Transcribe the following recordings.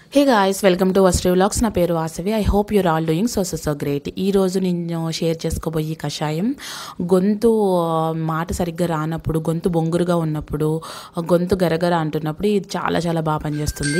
hey guys welcome to వస్ట్రీ vlogs నా పేరు Vasavi I hope you're all doing so so so great ఈరోజు నేను షేర్ చేసుకోబోయే ఈ కషాయం గొంతు ఆ, మాట సరిగ్గా రానప్పుడు గొంతు బొంగురుగా ఉన్నప్పుడు గొంతు గరగర అంటున్నప్పుడు ఇది చాలా చాలా బాగా పనిచేస్తుంది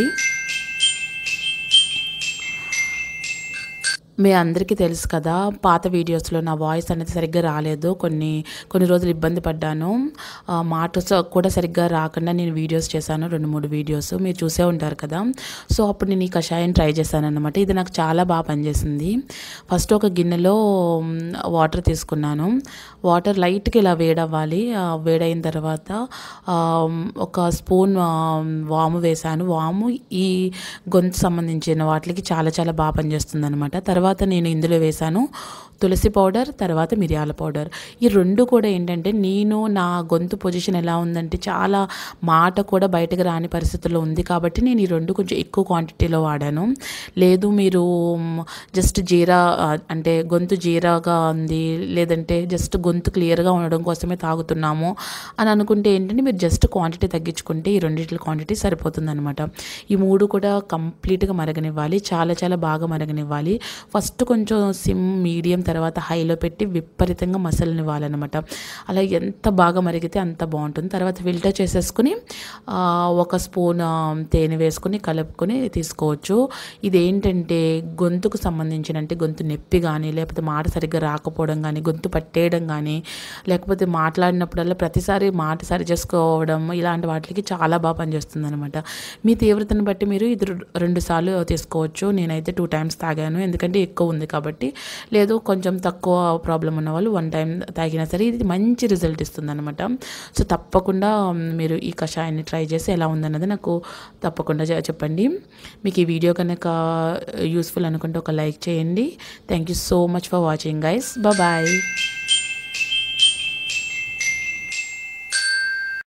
మీ అందరికీ తెలుసు కదా పాత వీడియోస్లో నా వాయిస్ అనేది సరిగ్గా రాలేదు కొన్ని కొన్ని రోజులు ఇబ్బంది పడ్డాను ఆ, మాట స- కూడా సరిగ్గా రాకుండా నేను వీడియోస్ చేశాను రెండు మూడు వీడియోస్ మీరు చూసే ఉంటారు కదా సో అప్పుడు నేను ఈ కషాయం ట్రై చేశాను అనమాట ఇది నాకు చాలా బాగా పనిచేసింది ఫస్ట్ ఒక గిన్నెలో మ్, వాటర్ తీసుకున్నాను వాటర్ లైట్గా ఇలా వేడవ్వాలి ఆ, వేడైన తర్వాత ఆ, ఒక స్పూన్ ఆ, వాము వేశాను వాము ఈ గొంతు సంబంధించిన వాటికి చాలా చాలా బాగా పనిచేస్తుంది అనమాట తర్వాత నేను ఇందులో వేశాను తులసి పౌడర్ తర్వాత మిరియాల పౌడర్ ఈ రెండు కూడా ఏంటంటే నేను నా గొంతు పొజిషన్ ఎలా ఉందంటే చాలా మాట కూడా బయటకు రాని పరిస్థితుల్లో ఉంది కాబట్టి నేను ఈ రెండు కొంచెం ఎక్కువ క్వాంటిటీలో వాడాను లేదు మీరు జస్ట్ జీరా ఆ, అంటే గొంతు జీరాగా ఉంది లేదంటే జస్ట్ గొంతు క్లియర్గా ఉండడం కోసమే తాగుతున్నాము అని అనుకుంటే ఏంటంటే మీరు జస్ట్ క్వాంటిటీ తగ్గించుకుంటే ఈ రెండింటి క్వాంటిటీ సరిపోతుంది అనమాట ఈ మూడు కూడా కంప్లీట్గా మరగనివ్వాలి చాలా చాలా బాగా మరగనివ్వాలి ఫస్ట్ కొంచెం సిమ్ మీడియం తర్వాత హైలో పెట్టి విపరీతంగా మసలనివ్వాలన్నమాట అలా ఎంత బాగా మరిగితే అంత బాగుంటుంది తర్వాత ఫిల్టర్ చేసేసుకుని ఆ, ఒక స్పూన్ ఆ, తేనె వేసుకుని కలుపుకొని తీసుకోవచ్చు ఇదేంటంటే గొంతుకు సంబంధించిన అంటే గొంతు నొప్పి కానీ లేకపోతే మాట సరిగ్గా రాకపోవడం కానీ గొంతు పట్టేయడం కానీ లేకపోతే మాట్లాడినప్పుడల్లా ప్రతిసారి మాట సరి చేసుకోవడం ఇలాంటి వాటికి చాలా బాగా పనిచేస్తుంది అనమాట మీ తీవ్రతను బట్టి మీరు ఇది రె- రెండు సార్లు తీసుకోవచ్చు నేనైతే టూ టైమ్స్ తాగాను ఎందుకంటే ఎక్కువ ఉంది కాబట్టి లేదు కొంచెం తక్కువ ప్రాబ్లం ఉన్న వాళ్ళు వన్ టైం తాగినా సరే ఇది మంచి రిజల్ట్ ఇస్తుంది అనమాట సో తప్పకుండా మ్, మీరు ఈ కషాయాన్ని ట్రై చేసి ఎలా ఉందన్నది నాకు తప్పకుండా చె- చెప్పండి మీకు ఈ వీడియో కనుక యూస్ఫుల్ అనుకుంటే ఒక లైక్ చేయండి thank you so much for watching guys bye